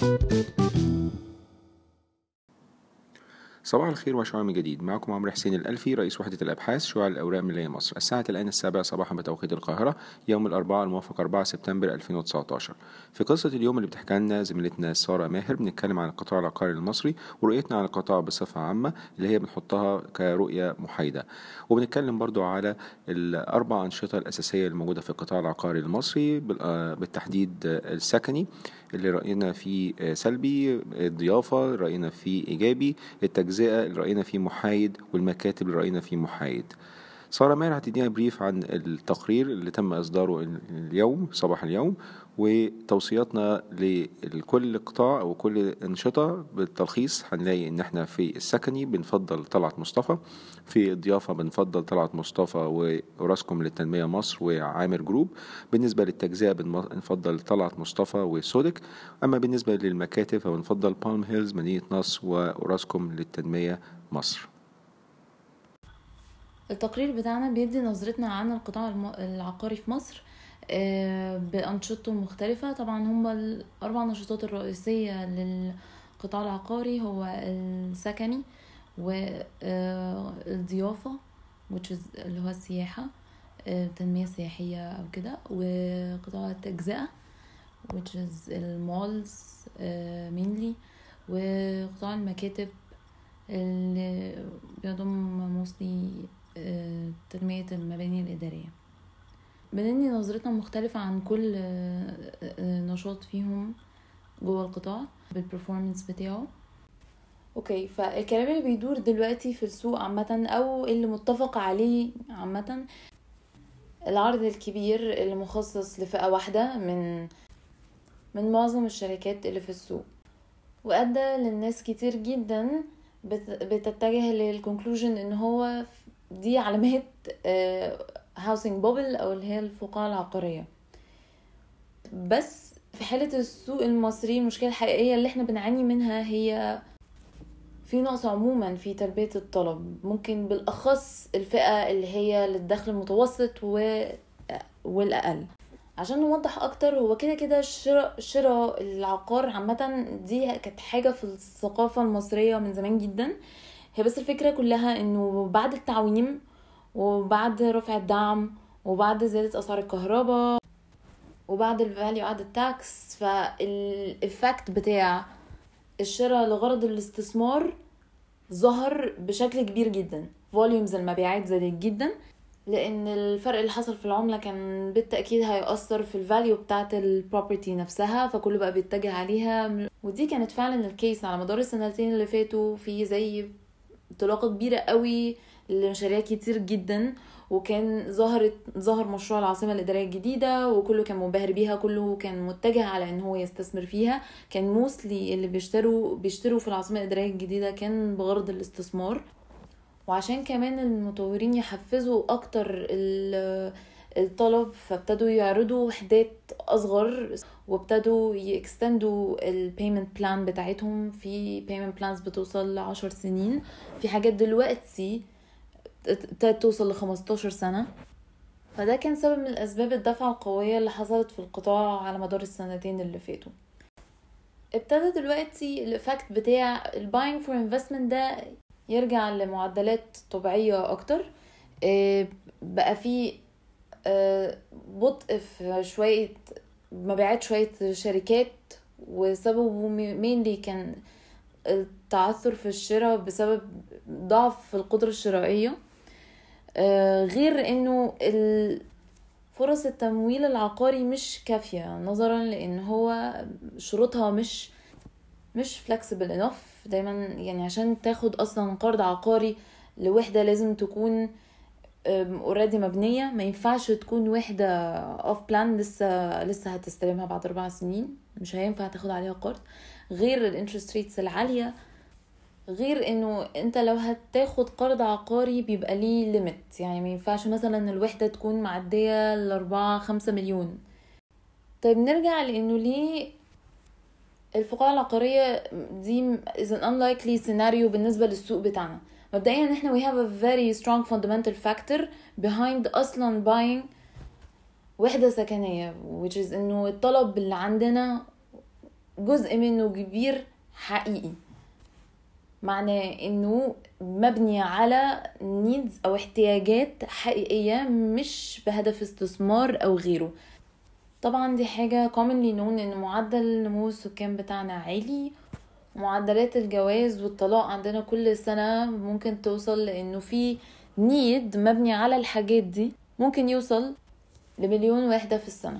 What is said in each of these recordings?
صباح الخير وشعاع من جديد معكم عمرو حسين الألفي رئيس وحدة الأبحاث شعاع الأوراق مالية مصر الساعة الآن السابعة صباحا بتوقيت القاهرة يوم الأربعاء الموافق 4 سبتمبر 2019 في قصة اليوم اللي بتحكي لنا زميلتنا سارة ماهر بنتكلم عن القطاع العقاري المصري ورؤيتنا عن القطاع بصفة عامة اللي هي بنحطها كرؤية محايدة وبنتكلم برضو على الأربع أنشطة الأساسية الموجودة في القطاع العقاري المصري بالتحديد السكني اللي رأينا فيه سلبي الضيافة رأينا فيه إيجابي التجزئة اللي رأينا فيه محايد والمكاتب اللي رأينا فيه محايد سارة ماهر هتدينا بريف عن التقرير اللي تم إصداره اليوم صباح اليوم وتوصياتنا لكل قطاع أو كل أنشطة بالتلخيص هنلاقي إن إحنا في السكني بنفضل طلعت مصطفى في الضيافة بنفضل طلعت مصطفى وراسكم للتنمية مصر وعامر جروب بالنسبة للتجزئة بنفضل طلعت مصطفى وسودك أما بالنسبة للمكاتب فبنفضل بالم هيلز مدينة نصر وراسكم للتنمية مصر التقرير بتاعنا بيدي نظرتنا عن القطاع العقاري في مصر بأنشطته مختلفة طبعا هما الأربع نشاطات الرئيسية للقطاع العقاري هو السكني والضيافة which is اللي هو السياحة تنمية سياحية أو كده وقطاع التجزئة which is المولز mainly وقطاع المكاتب اللي بيضم mostly تنمية المباني الإدارية بنني نظرتنا مختلفة عن كل نشاط فيهم جوه القطاع بالبرفورمانس بتاعه اوكي فالكلام اللي بيدور دلوقتي في السوق عامة او اللي متفق عليه عامة العرض الكبير اللي مخصص لفئة واحدة من من معظم الشركات اللي في السوق وأدى للناس كتير جدا بتتجه للكونكلوجن ان هو دي علامات هاوسنج بوبل او اللي هي الفقاعة العقارية بس في حالة السوق المصري المشكلة الحقيقية اللي احنا بنعاني منها هي في نقص عموما في تلبية الطلب ممكن بالأخص الفئة اللي هي للدخل المتوسط و... والأقل عشان نوضح اكتر هو كده كده شراء شراء العقار عامة دي كانت حاجة في الثقافة المصرية من زمان جدا هي بس الفكرة كلها انه بعد التعويم وبعد رفع الدعم وبعد زيادة اسعار الكهرباء وبعد الفاليو اد تاكس فالإفكت بتاع الشراء لغرض الاستثمار ظهر بشكل كبير جدا فوليومز المبيعات زادت جدا لان الفرق اللي حصل في العمله كان بالتاكيد هيأثر في الفاليو بتاعه البروبرتي نفسها فكله بقى بيتجه عليها ودي كانت فعلا الكيس على مدار السنتين اللي فاتوا في زي انطلاقه كبيره قوي لمشاريع كتير جدا وكان ظهرت ظهر مشروع العاصمة الإدارية الجديدة وكله كان منبهر بيها كله كان متجه على إن هو يستثمر فيها كان موسلي اللي بيشتروا بيشتروا في العاصمة الإدارية الجديدة كان بغرض الاستثمار وعشان كمان المطورين يحفزوا أكتر الطلب فابتدوا يعرضوا وحدات أصغر وابتدوا يكستندوا البيمنت بلان بتاعتهم في بيمنت بلانز بتوصل لعشر سنين في حاجات دلوقتي ابتدت توصل لخمستاشر سنة فده كان سبب من الأسباب الدفعة القوية اللي حصلت في القطاع على مدار السنتين اللي فاتوا ابتدى دلوقتي الإفكت بتاع الباينج فور انفستمنت ده يرجع لمعدلات طبيعية أكتر بقى في بطء في شوية مبيعات شوية شركات وسببه مينلي كان التعثر في الشراء بسبب ضعف في القدرة الشرائية غير انه فرص التمويل العقاري مش كافية نظرا لان هو شروطها مش مش فلكسبل انف دايما يعني عشان تاخد اصلا قرض عقاري لوحدة لازم تكون اوريدي مبنية ما ينفعش تكون وحدة اوف بلان لسه لسه هتستلمها بعد اربع سنين مش هينفع تاخد عليها قرض غير الانترست ريتس العالية غير انه انت لو هتاخد قرض عقاري بيبقى ليه ليميت يعني ما ينفعش مثلا الوحدة تكون معدية لأربعة خمسة مليون طيب نرجع لانه ليه الفقاعة العقارية دي is an unlikely scenario بالنسبة للسوق بتاعنا مبدئيا احنا we have a very strong fundamental factor behind اصلا buying وحدة سكنية which is انه الطلب اللي عندنا جزء منه كبير حقيقي معناه انه مبني على نيدز او احتياجات حقيقية مش بهدف استثمار او غيره طبعا دي حاجة commonly known ان معدل نمو السكان بتاعنا عالي معدلات الجواز والطلاق عندنا كل سنة ممكن توصل لانه في نيد مبني على الحاجات دي ممكن يوصل لمليون واحدة في السنة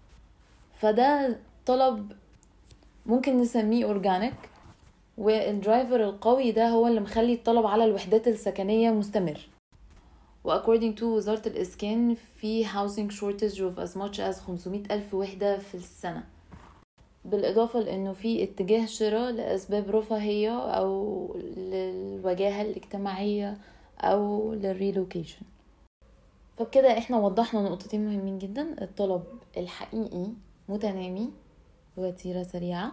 فده طلب ممكن نسميه اورجانيك والدرايفر القوي ده هو اللي مخلي الطلب على الوحدات السكنية مستمر و according to وزارة الإسكان في housing shortage of as much as 500 ألف وحدة في السنة بالإضافة لأنه في اتجاه شراء لأسباب رفاهية أو للوجاهة الاجتماعية أو للريلوكيشن فبكده احنا وضحنا نقطتين مهمين جدا الطلب الحقيقي متنامي بوتيرة سريعة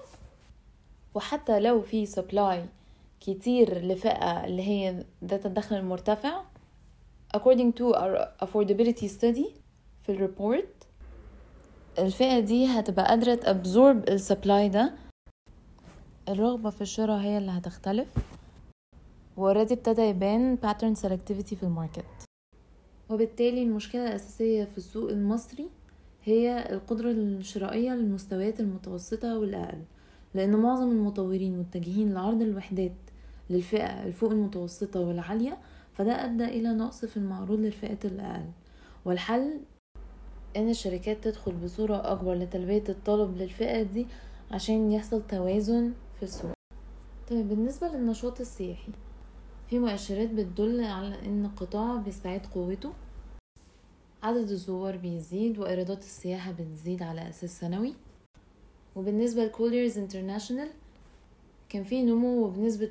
وحتى لو في سبلاي كتير لفئة اللي هي ذات الدخل المرتفع according to our affordability study في الريبورت الفئة دي هتبقى قادرة تابزورب السبلاي ده الرغبة في الشراء هي اللي هتختلف واوريدي ابتدى يبان pattern selectivity في الماركت وبالتالي المشكلة الأساسية في السوق المصري هي القدرة الشرائية للمستويات المتوسطة والأقل لأن معظم المطورين متجهين لعرض الوحدات للفئة الفوق المتوسطة والعالية فده أدى إلى نقص في المعروض للفئات الأقل والحل إن الشركات تدخل بصورة أكبر لتلبية الطلب للفئة دي عشان يحصل توازن في السوق طيب بالنسبة للنشاط السياحي في مؤشرات بتدل على إن القطاع بيستعيد قوته عدد الزوار بيزيد وإيرادات السياحة بتزيد على أساس سنوي وبالنسبة لكوليرز انترناشونال كان في نمو بنسبة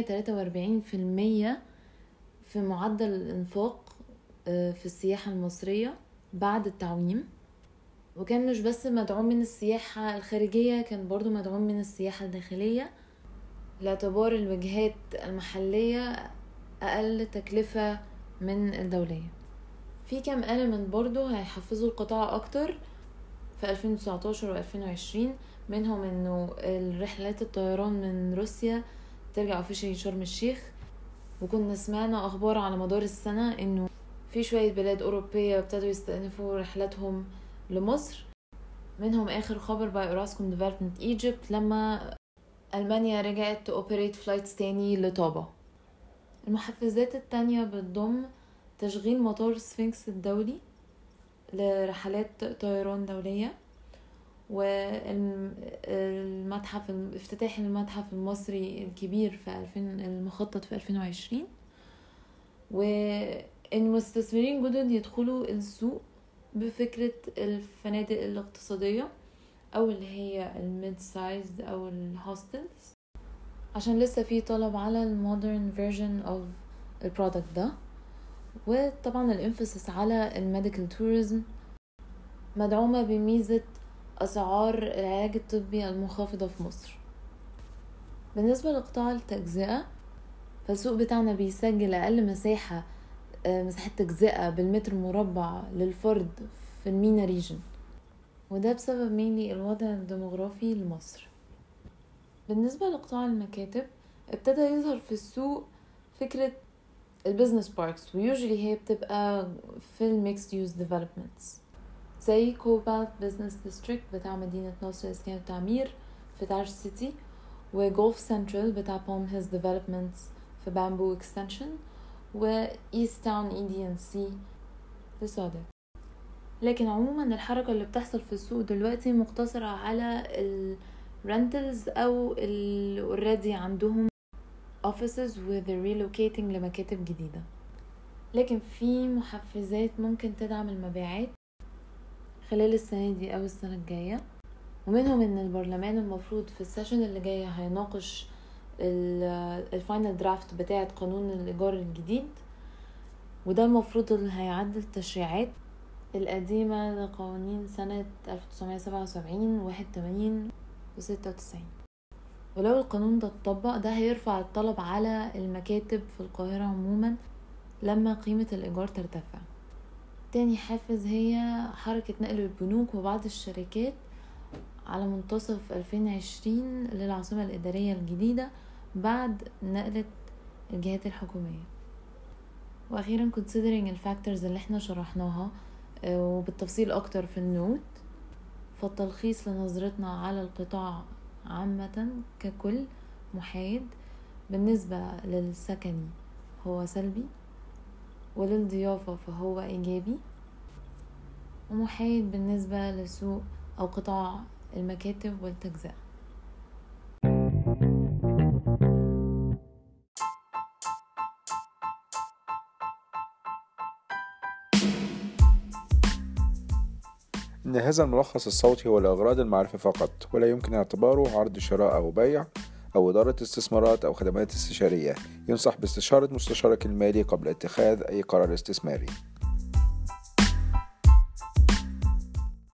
343% في معدل الإنفاق في السياحة المصرية بعد التعويم وكان مش بس مدعوم من السياحة الخارجية كان برضو مدعوم من السياحة الداخلية لاعتبار الوجهات المحلية أقل تكلفة من الدولية في كام element برضو هيحفزوا القطاع أكتر في 2019 و 2020 منهم انه رحلات الطيران من روسيا ترجع اوفيشلي شرم الشيخ وكنا سمعنا اخبار على مدار السنة انه في شوية بلاد اوروبية ابتدوا يستأنفوا رحلاتهم لمصر منهم اخر خبر باي اوراسكوم ديفلوبمنت ايجيبت لما المانيا رجعت اوبريت فلايتس تاني لطابة المحفزات التانية بتضم تشغيل مطار سفنكس الدولي لرحلات طيران دولية والمتحف افتتاح المتحف المصري الكبير في 2000 المخطط في 2020 وان مستثمرين جدد يدخلوا السوق بفكرة الفنادق الاقتصادية او اللي هي الميد سايز او الهوستلز عشان لسه في طلب على المودرن فيرجن اوف البرودكت ده وطبعا الانفسس على الميديكال توريزم مدعومة بميزة أسعار العلاج الطبي المنخفضة في مصر بالنسبة لقطاع التجزئة فالسوق بتاعنا بيسجل أقل مساحة مساحة تجزئة بالمتر مربع للفرد في المينا ريجن وده بسبب مينلي الوضع الديموغرافي لمصر بالنسبة لقطاع المكاتب ابتدى يظهر في السوق فكرة البيزنس باركس ويوجولي هي بتبقى في الميكس يوز ديفلوبمنتس زي كوبالت بزنس ديستريكت بتاع مدينة نصر إسكان التعمير في تاج سيتي وجولف سنترال بتاع بوم هيز ديفلوبمنتس في بامبو اكستنشن وإيست تاون اي دي ان سي في السعودية لكن عموما الحركة اللي بتحصل في السوق دلوقتي مقتصرة على الرنتلز أو اللي اوريدي عندهم offices with relocating لمكاتب جديدة لكن في محفزات ممكن تدعم المبيعات خلال السنة دي أو السنة الجاية ومنهم ان البرلمان المفروض في السيشن اللي جاية هيناقش الفاينل درافت بتاعة قانون الإيجار الجديد وده المفروض اللي هيعدل التشريعات القديمة لقوانين سنة 1977 81 و 96 ولو القانون ده اتطبق ده هيرفع الطلب على المكاتب في القاهرة عموما لما قيمة الإيجار ترتفع تاني حافز هي حركة نقل البنوك وبعض الشركات على منتصف 2020 للعاصمة الإدارية الجديدة بعد نقلة الجهات الحكومية وأخيرا considering الفاكتورز اللي احنا شرحناها آه، وبالتفصيل أكتر في النوت فالتلخيص لنظرتنا على القطاع عامة ككل محايد بالنسبة للسكني هو سلبي وللضيافة فهو إيجابي ومحايد بالنسبة لسوق أو قطاع المكاتب والتجزئة إن هذا الملخص الصوتي هو لأغراض المعرفة فقط ولا يمكن اعتباره عرض شراء أو بيع أو إدارة استثمارات أو خدمات استشارية ينصح باستشارة مستشارك المالي قبل اتخاذ أي قرار استثماري